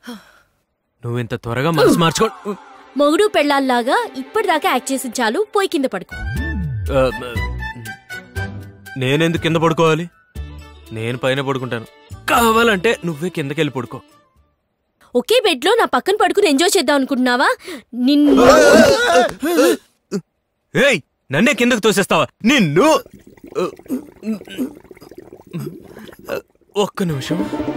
నువ్వు ఇంత త్వరగా మనసు మార్చుకో మొగుడు పెళ్ళాల్లాగా ఇప్పటిదాకా యాక్ట్ చేసి చాలు పోయి కింద పడుకో ఆ, నేనెందుకు కింద పడుకోవాలి నేను పైన పడుకుంటాను కావాలంటే నువ్వే కిందకెళ్ళి పడుకో ఒకే బెడ్ లో నా పక్కన పడుకుని ఎంజాయ్ చేద్దాం అనుకుంటున్నావా నిన్ను ఏయ్ నన్నే కిందకు తోసేస్తావా నిన్ను ఒక్క నిమిషం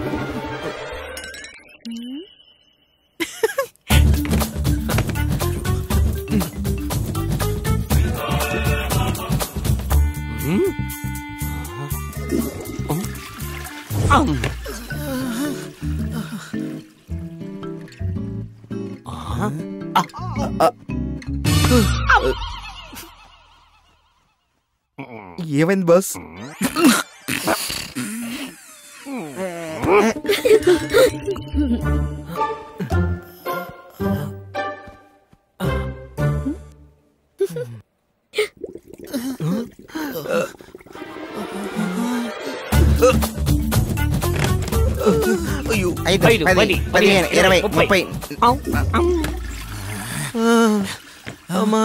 ఏమైంది బాస్ ఐదు ఐదు, పది పది, పదిహేను ఇరవై ముప్పై అమ్మా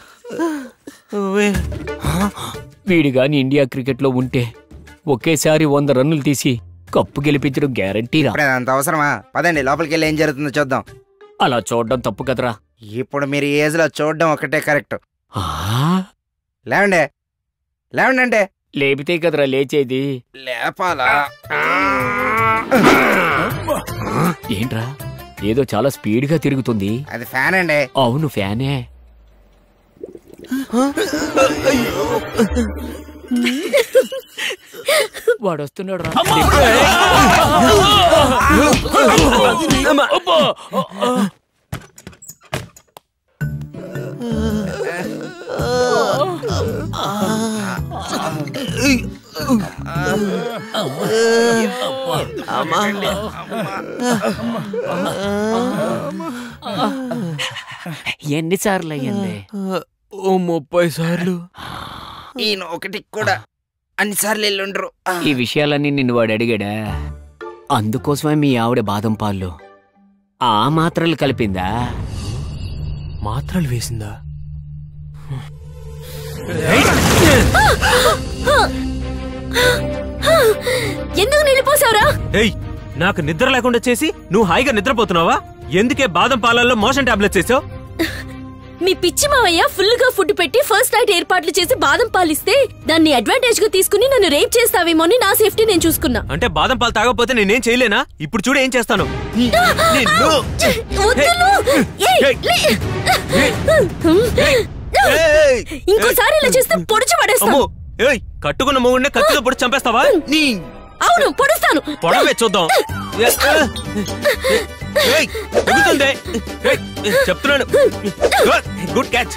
వీడు గాని ఇండియా క్రికెట్ లో ఉంటే ఒకేసారి వంద రన్నులు తీసి కప్పు గెలిపించడం గ్యారంటీరా ఇప్పుడు అంత అవసరమా పదండి లోపలికి వెళ్ళి ఏం జరుగుతుందో చూద్దాం అలా చూడడం తప్పు కదరా ఇప్పుడు మీరు ఈ ఏజ్ లో చూడడం ఒకటే కరెక్ట్ ఆ, లేవండి లేవండి అంటే లేపితే కదరా లేచేది లేపాలా ఏంట్రా ఏదో చాలా స్పీడ్ గా తిరుగుతుంది అది ఫ్యాన్ అండి అవును ఫ్యానే వాడు వస్తున్నాడు రా ఎన్నిసార్లు అయ్యింది ఓ ముప్పై సార్లు ఈయన ఒకటి కూడా అన్నిసార్లు వెళ్ళుండ్రు ఈ విషయాలన్నీ నిన్ను వాడు అడిగాడా అందుకోసమే మీ ఆవిడ బాదం పాలు ఆ మాత్రలు కలిపిందా మాత్రలు వేసిందా ఎందుకు నిలిపోసావురా ఏయ్ నాకు నిద్ర లేకుండా చేసి నువ్వు హాయిగా నిద్రపోతున్నావా ఎందుకే బాదం పాలల్లో మోషన్ టాబ్లెట్స్ వేసావు మీ పిచ్చి మావయ్య ఫుల్ గా ఫుడ్ పెట్టి ఫస్ట్ నైట్ ఏర్పాట్లు చేసి బాదం పాలిస్తే దాన్ని అడ్వాంటేజ్ గా తీసుకుని నన్ను రేప్ చేస్తావేమో అని నా సేఫ్టీ నేను చూసుకున్నా అంటే బాదం పాలు తాగకపోతే నేనేం చేయలేనా ఇప్పుడు చూడు ఏం చేస్తాను నిన్ను. వద్దులు! ఏయ్, ఏయ్. లే! ఏయ్. ఏయ్. ఇంకోసారి ఇలా చేస్తే పొడిచి పడేస్తాను అమ్మో ఏయ్ కట్టుకున్న మొగుడిని కత్తితో పొడి చంపేస్తావా నీ అవును పొడుస్తాను పొడవే చూద్దాం ఏయ్, ఎగురుతుంది. ఏయ్, చెప్తున్నాను గుడ్ క్యాచ్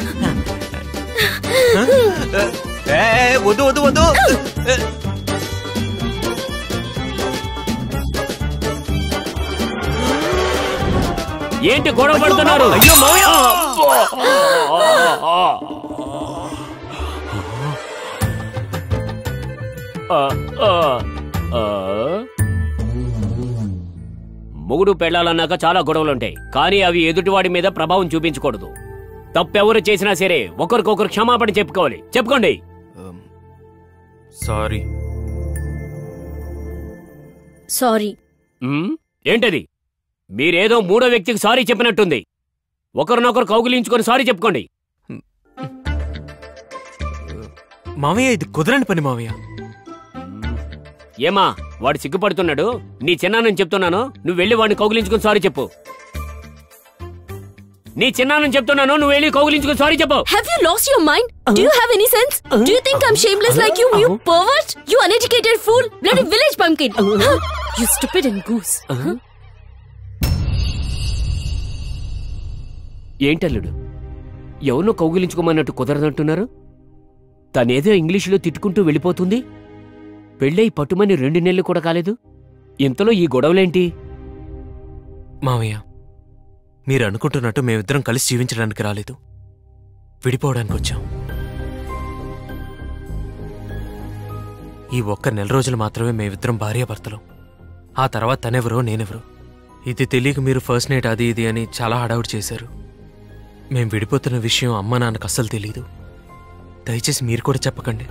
వద్దు వద్దు వద్దు ఏంటి గొడవ పడుతున్నారు అయ్యో మావయ్య ఆ, ఆ, ఆ. మొగుడు పెళ్ళాలన్నాక చాలా గొడవలుంటాయి కానీ అవి ఎదుటివాడి మీద ప్రభావం చూపించకూడదు తప్పెవరు చేసినా సరే ఒకరికొకరు క్షమాపణ చెప్పుకోవాలి చెప్పుకోండి సారీ సారీ ఉమ్, ఏంటది మీరేదో మూడో వ్యక్తికి సారీ చెప్పినట్టుంది ఒకరినొకరు కౌగిలించుకొని సారీ చెప్పుకోండి మావయ్య ఇది కుదరని పని మావయ్య ఏమా వాడు సిగ్గుపడుతున్నాడు నీ చిన్నానని చెప్తున్నాను నువ్వు వెళ్ళి వాడిని కౌగిలించుకొని సారీ చెప్పు నీ చిన్నానని చెప్తున్నాను నువ్వు వెళ్ళి కౌగిలించుకొని సారీ చెప్పు Have you lost your mind? Do you have any sense? Do you think I'm shameless like you, you pervert? You uneducated fool! Bloody village pumpkin! you stupid and goose! ఏంటల్లుడు ఎవరినో కౌగిలించుకోమన్నట్టు కుదరదంటున్నారు తనేదో ఇంగ్లీషులో తిట్టుకుంటూ వెళ్ళిపోతుంది పెళ్ళై పట్టుమని రెండు నెలలు కూడా కాలేదు ఇంతలో ఈ గొడవలేంటి మావయ్య మీరు అనుకుంటున్నట్టు మేమిద్దరం కలిసి జీవించడానికి రాలేదు విడిపోవడానికి వచ్చాం ఈ ఒక్క నెల రోజులు మాత్రమే మేమిద్దరం భార్యాభర్తలు ఆ తర్వాత తనెవరో నేనెవరో ఇది తెలియక మీరు ఫస్ట్ నైట్ అది ఇది అని చాలా హడావుడి చేశారు మేం విడిపోతున్న విషయం అమ్మ నాన్నకు అస్సలు తెలియదు దయచేసి మీరు కూడా చెప్పకండి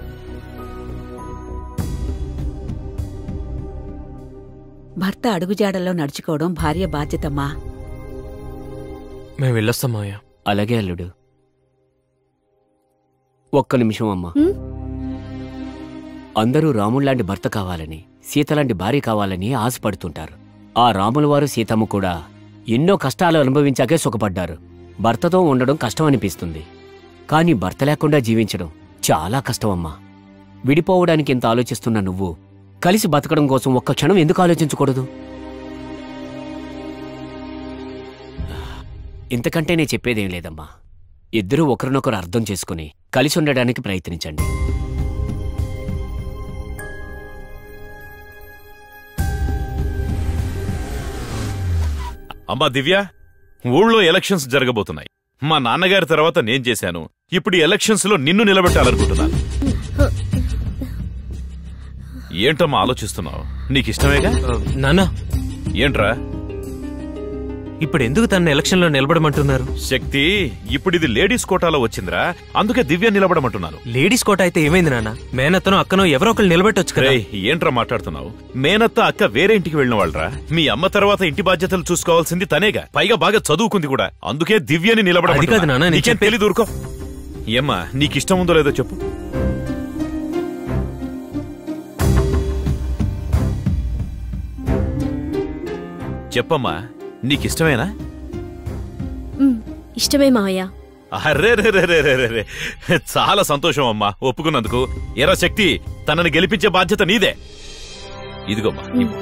భర్త అడుగుజాడల్లో నడుచుకోవడం భార్య బాధ్యతమ్మా మేము వెళ్ళొస్తాం మావయ్య అలాగే అల్లుడు ఒక్క నిమిషం అమ్మా హ్మ్? అందరూ రాముళ్లాంటి భర్త కావాలని సీతలాంటి భార్య కావాలని ఆశపడుతుంటారు ఆ రాముల వారు సీతమ్మ కూడా ఎన్నో కష్టాలు అనుభవించాకే సుఖపడ్డారు భర్తతో ఉండడం కష్టం అనిపిస్తుంది కానీ భర్త లేకుండా జీవించడం చాలా కష్టం అమ్మా విడిపోవడానికి ఇంత ఆలోచిస్తున్న నువ్వు కలిసి బతకడం కోసం ఒక్క క్షణం ఎందుకు ఆలోచించకూడదు ఇంతకంటే నేను చెప్పేదేం లేదమ్మా ఇద్దరూ ఒకరినొకరు అర్థం చేసుకుని కలిసి ఉండడానికి ప్రయత్నించండి అమ్మా దివ్య ఊళ్ళో ఎలక్షన్స్ జరగబోతున్నాయి మా నాన్నగారి తర్వాత నేను చేశాను ఇప్పుడు ఈ ఎలక్షన్స్ లో నిన్ను నిలబెట్టాలనుకుంటున్నాను ఏంటమ్మా ఆలోచిస్తున్నావు నీకు ఇష్టమేగా ఆ, నాన్న ఏంట్రా ఇప్పుడు ఎందుకు తన ఎలక్షన్లో నిలబడమంటున్నారు శక్తి ఇప్పుడు ఇది లేడీస్ కోటాలో వచ్చిందిరా అందుకే దివ్య నిలబడమంటున్నాను లేడీస్ కోట అయితే ఏమైంది నాన్న మేనత్తనో అక్కనో ఎవరో ఒకరు నిలబెట్టొచ్చు కదా రేయ్, ఏంట్రా మాట్లాడుతున్నావు మేనత్త అక్క వేరే ఇంటికి వెళ్ళిన వాళ్ళరా మీ అమ్మ తర్వాత ఇంటి బాధ్యతలు చూసుకోవాల్సింది తనేగా పైగా బాగా చదువుకుంది కూడా అందుకే దివ్యని అది కాదు నాన్న, నేను నీకేం చెప్పే- తెలీదు ఊరుకో ఏమ్మా నీకు ఇష్టం ఉందో లేదో చెప్పు చెప్పమ్మా నీకిష్టమేనా ఉమ్, ఇష్టమే మావయ్య అరే రే రే రే రే రే రే. చాలా సంతోషం అమ్మా ఒప్పుకున్నందుకు ఎరా శక్తి తనని గెలిపించే బాధ్యత నీదే ఇదిగోమ్మా ఇవ్వు.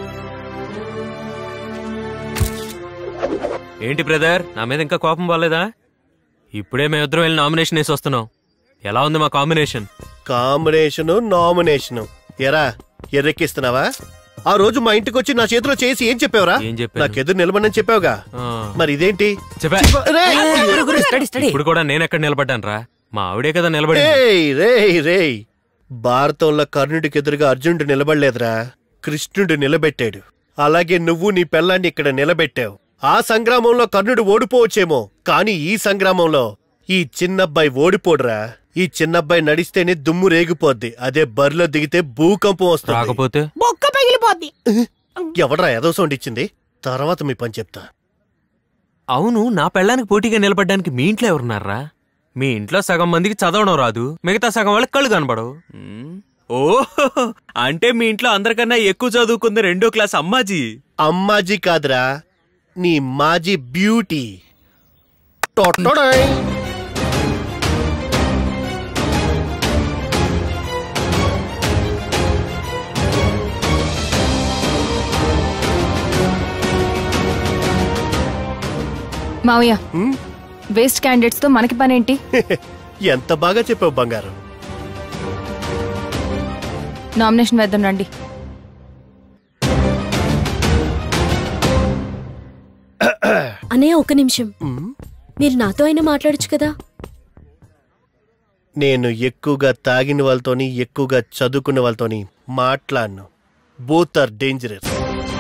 ఏంటి బ్రదర్ నా మీద ఇంకా కోపం పోలేదా ఇప్పుడే మేమిద్దరం వెళ్ళి నామినేషన్ వేసి వస్తున్నాం ఎలా ఉంది మా కాంబినేషన్ కాంబినేషను నామినేషను ఎరా ఎర్రెక్కిస్తున్నావా ఆ రోజు మా ఇంటికి వచ్చి నా చేతిలో చేసి ఏం చెప్పావురా ఏం చెప్పాను? నాకెదురు నిలబడని చెప్పావుగా ఆ, మరి ఇదేంటి చెప్పా రేయ్! ఇప్పుడు కూడా నేను ఎక్కడ నిలబడ్డాను రా మా ఆవిడే కదా నిలబడి రేయ్ రేయ్ రేయ్ భారతంలో కర్ణుడికి ఎదురుగా అర్జునుడు నిలబడలేదురా కృష్ణుడు నిలబెట్టాడు అలాగే నువ్వు నీ పెళ్ళాన్ని ఇక్కడ నిలబెట్టావు ఆ సంగ్రామంలో కర్ణుడు ఓడిపోవచ్చేమో కానీ ఈ సంగ్రామంలో ఈ చిన్నబ్బాయి ఓడిపోడురా ఈ చిన్నబ్బాయి నడిస్తేనే దుమ్ము రేగిపోద్ది అదే బరిలో దిగితే భూకంపం వస్తుంది రాకపోతే బొక్క పగిలిపోద్ది ఎవడ్రా ఏదో సౌండ్ ఇచ్చింది తర్వాత మీ పని చెప్తా అవును నా పెళ్ళానికి పోటీగా నిలబడ్డానికి మీ ఇంట్లో ఎవరున్నారా మీ ఇంట్లో సగం మందికి చదవడం రాదు మిగతా సగం వాళ్ళకి కళ్ళు కనబడవు మ్మ్. ఓ అంటే మీ ఇంట్లో అందరికన్నా ఎక్కువ చదువుకుంది రెండో క్లాస్ అమ్మాజీ అమ్మాజీ కాదురా నీ మాజీ బ్యూటీ టొట్టొడయ్. మావయ్య హ్మ్? వేస్ట్ క్యాండిడేట్స్ తో మనకి పనేంటి ఎంత బాగా చెప్పావు బంగారం నామినేషన్ వేద్దాం రండి అనే ఒక నిమిషం ఉమ్, మీరు నాతో అయినా మాట్లాడొచ్చు కదా నేను ఎక్కువగా తాగిన వాళ్ళతోని ఎక్కువగా చదువుకున్న వాళ్ళతోని మాట్లాడను బోత్ ఆర్ డేంజరస్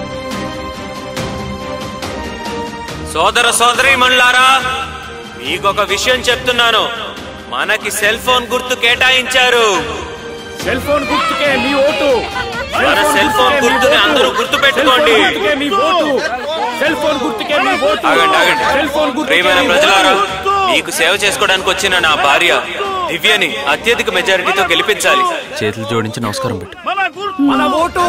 సోదర సోదరి మనులారా మీకొక విషయం చెప్తున్నాను మనకి సెల్ ఫోన్ గుర్తు కేటాయించారు సెల్ ఫోన్ గుర్తుకే మీ ఓటు మన సెల్ ఫోన్ గుర్తుని అందరూ గుర్తు పెట్టుకోండి గుర్తుకే మీ ఓటు సెల్ ఫోన్ గుర్తుకే మీ ఓటు ఆగండి ఆగండి సెల్ ఫోన్ గుర్తుకే ప్రియమైన మీ ప్రజలారా ఓటు. మీకు సేవ చేసుకోవడానికి వచ్చిన నా భార్య దివ్యని అత్యధిక మెజారిటీతో గెలిపించాలి చేతులు జోడించి నమస్కారం పెట్టు మన గుర్తు మన ఓటు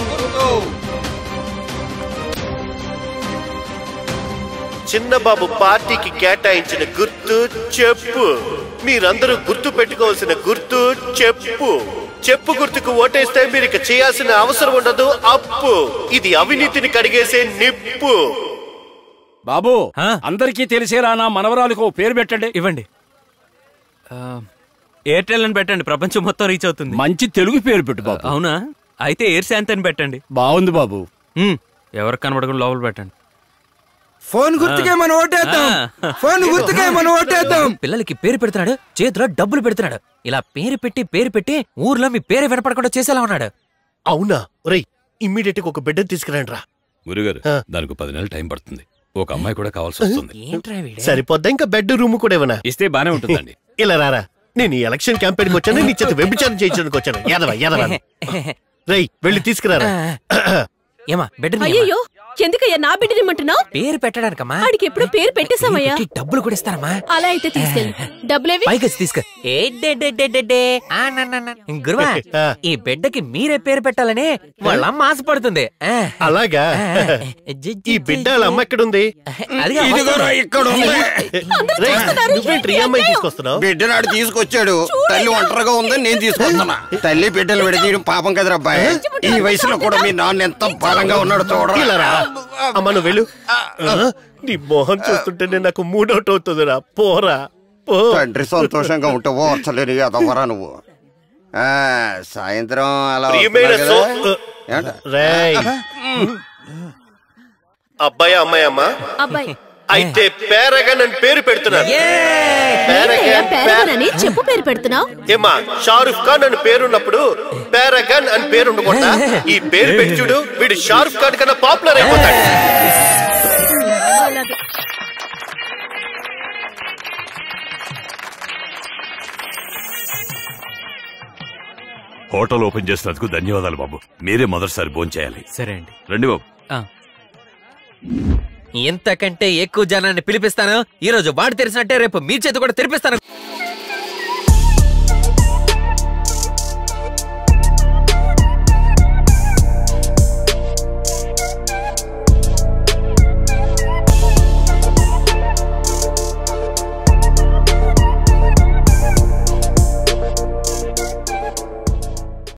చిన్నబాబు పార్టీకి కేటాయించిన గుర్తు చెప్పు మీరందరూ గుర్తు పెట్టుకోవాల్సిన గుర్తు చెప్పు చెప్పు గుర్తుకు ఓటేస్తే మీరు ఇక చేయాల్సిన అవసరం ఉండదు అప్పు ఇది అవినీతిని కడిగేసే నిప్పు బాబు ఆ? అందరికీ తెలిసేలా నా మనవరాలకు ఓ పేరు పెట్టండి ఇవ్వండి ఆ, ఎయిర్టెల్ అని పెట్టండి ప్రపంచం మొత్తం రీచ్ అవుతుంది మంచి తెలుగు పేరు పెట్టు బాబు అవునా అయితే ఎయిర్ శాంతి అని పెట్టండి బాగుంది బాబు ఉమ్, ఎవరికి కనబడకుండా లోపల పెట్టండి ఫోన్ గుర్తుకే మనం ఓటేద్దాం ఆ. ఫోన్ గుర్తుకే మనం ఓటేద్దాం పిల్లలకి పేరు పెడుతున్నాడు చేతిలో డబ్బులు పెడుతున్నాడు ఇలా పేరు పెట్టి పేరు పెట్టి ఊర్లో మీ పేరు వినపడకుండా చేసేలా ఉన్నాడు అవునా ఒరేయ్ ఇమ్మీడియట్ గా ఒక బిడ్డను తీసుకురండి రా గురుగారు దానికి పది నెలలు టైం పడుతుంది ఒక అమ్మాయి కూడా కావాల్సి వస్తుంది సరిపోద్దా ఇంకా బెడ్ రూమ్ కూడా ఏమన్నా ఇస్తే బానే ఉంటుందండి ఇలా రారా నేను ఈ ఎలక్షన్ క్యాంపెయిన్కి వచ్చాను నీ చేత వ్యభిచారం చేయించడానికి వచ్చాను ఎదవా ఎదవా రై వెళ్ళి తీసుకురారా ఏమా బెడ్ అయ్యో ఎందుకయ్యా నా బిడ్డనిమ్మంటున్నావు పేరు పెట్టడానికమ్మా ఆడికి ఎప్పుడు పేరు పెట్టేశామయ్యా పెట్టి డబ్బులు కూడా ఇస్తారమ్మా అలా అయితే తీసుకెళ్ళి డబ్బులేవి పైకి వచ్చి తీసుకు ఏ డే డే డే డే డే. ఆ, నా, నా, నా. గురువా ఈ బిడ్డకి మీరే పేరు పెట్టాలని వాళ్ళ అమ్మ ఆశపడుతుంది ఆ. అలాగా ఈ బిడ్డ వాళ్ళ అమ్మ ఎక్కడుంది అదిగా ఇదిగోరా ఇక్కడ ఉంది. రేయ్, నువ్వేంటి ఈ అమ్మాయి తీసుకొస్తున్నావు బిడ్డనాడు తీసుకొచ్చాడు తల్లి ఒంటరిగా ఉందని నేను తీసుకొస్తున్నా తల్లి బిడ్డలు విడదీయడం పాపం కదరా అబ్బాయి ఈ వయసులో కూడా మీ నాన్న ఎంత బలంగా ఉన్నాడు ఇలా రా. చూడరా అమ్మ నువ్వు వెళ్ళు ఆ, నీ మొహం చూస్తుంటేనే నాకు మూడౌట్ అవుతుందిరా పోరా పో తండ్రి సంతోషంగా ఉంటే ఓర్చలేని అదవరా నువ్వు ఆ, సాయంత్రం అలా ప్రియమైన వస్తున్నారు సో- కదా? ఏంట? రేయ్ అబ్బాయి అమ్మాయి అమ్మా అబ్బాయి అయితే పేరగా నన్ను పేరు పెడుతున్నారు ఏంటయ్యా పేరగనని చెప్పు పేరు పెడుతున్నావు ఏమా షారుఖ్ ఖాన్ అని పేరున్నప్పుడు పేరగన్ అని పేరు ఉండకుండా ఈ పేరు పెట్టి చూడు వీడు షారుఖ్ ఖాన్ కన్నా పాపులర్ అయిపోతాడు హోటల్ ఓపెన్ చేసినందుకు ధన్యవాదాలు బాబు మీరే మొదటిసారి భోంచేయాలి సరే అండి రండి బాబు ఇంతకంటే ఎక్కువ జనాన్ని పిలిపిస్తాను ఈ రోజు వాడు తెరిచినట్టే రేపు మీ చేతి కూడా తెరిపిస్తాను